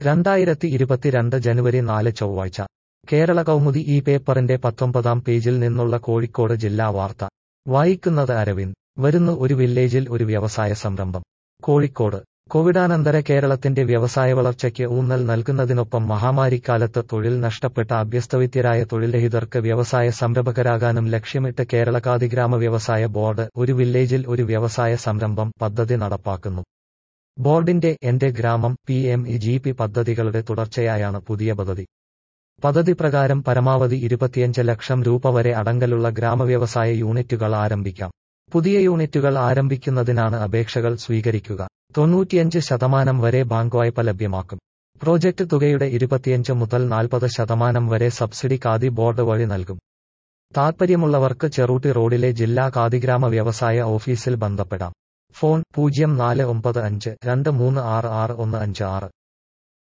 രണ്ടായിരത്തി ഇരുപത്തിരണ്ട് ജനുവരി നാല് ചൊവ്വാഴ്ച കേരള കൗമുദി ഈ പേപ്പറിന്റെ പത്തൊമ്പതാം പേജിൽ നിന്നുള്ള കോഴിക്കോട് ജില്ലാ വാർത്ത വായിക്കുന്നത് അരവിന്ദ് വരുന്നു ഒരു വില്ലേജിൽ ഒരു വ്യവസായ സംരംഭം കോഴിക്കോട് കോവിഡാനന്തര കേരളത്തിന്റെ വ്യവസായ വളർച്ചയ്ക്ക് ഊന്നൽ നൽകുന്നതിനൊപ്പം മഹാമാരിക്കാലത്ത് തൊഴിൽ നഷ്ടപ്പെട്ട അഭ്യസ്തവിദ്യരായ തൊഴിൽരഹിതർക്ക് വ്യവസായ സംരംഭകരാകാനും ലക്ഷ്യമിട്ട് കേരള കാതിഗ്രാമ വ്യവസായ ബോർഡ് ഒരു വില്ലേജിൽ ഒരു വ്യവസായ സംരംഭം പദ്ധതി നടപ്പാക്കുന്നു ബോർഡിന്റെ എന്റെ ഗ്രാമം P M E G P പദ്ധതികളുടെ തുടർച്ചയായാണ് പുതിയ പദ്ധതി പദ്ധതി പ്രകാരം പരമാവധി ഇരുപത്തിയഞ്ച് ലക്ഷം രൂപ വരെ അടങ്കലുള്ള ഗ്രാമവ്യവസായ യൂണിറ്റുകൾ ആരംഭിക്കാം പുതിയ യൂണിറ്റുകൾ ആരംഭിക്കുന്നതിനാണ് അപേക്ഷകൾ സ്വീകരിക്കുക തൊണ്ണൂറ്റിയഞ്ച് ശതമാനം വരെ ബാങ്ക് വായ്പ ലഭ്യമാക്കും പ്രോജക്ട് തുകയുടെ ഇരുപത്തിയഞ്ച് മുതൽ നാൽപ്പത് ശതമാനം വരെ സബ്സിഡി ഖാദി ബോർഡ് വഴി നൽകും താൽപ്പര്യമുള്ളവർക്ക് ചെറൂട്ടി റോഡിലെ ജില്ലാ ഖാദിഗ്രാമ വ്യവസായ ഓഫീസിൽ ബന്ധപ്പെടാം ഫോൺ പൂജ്യം നാല് ഒമ്പത് അഞ്ച് രണ്ട് മൂന്ന് ആറ് ആറ് ഒന്ന് അഞ്ച് ആറ്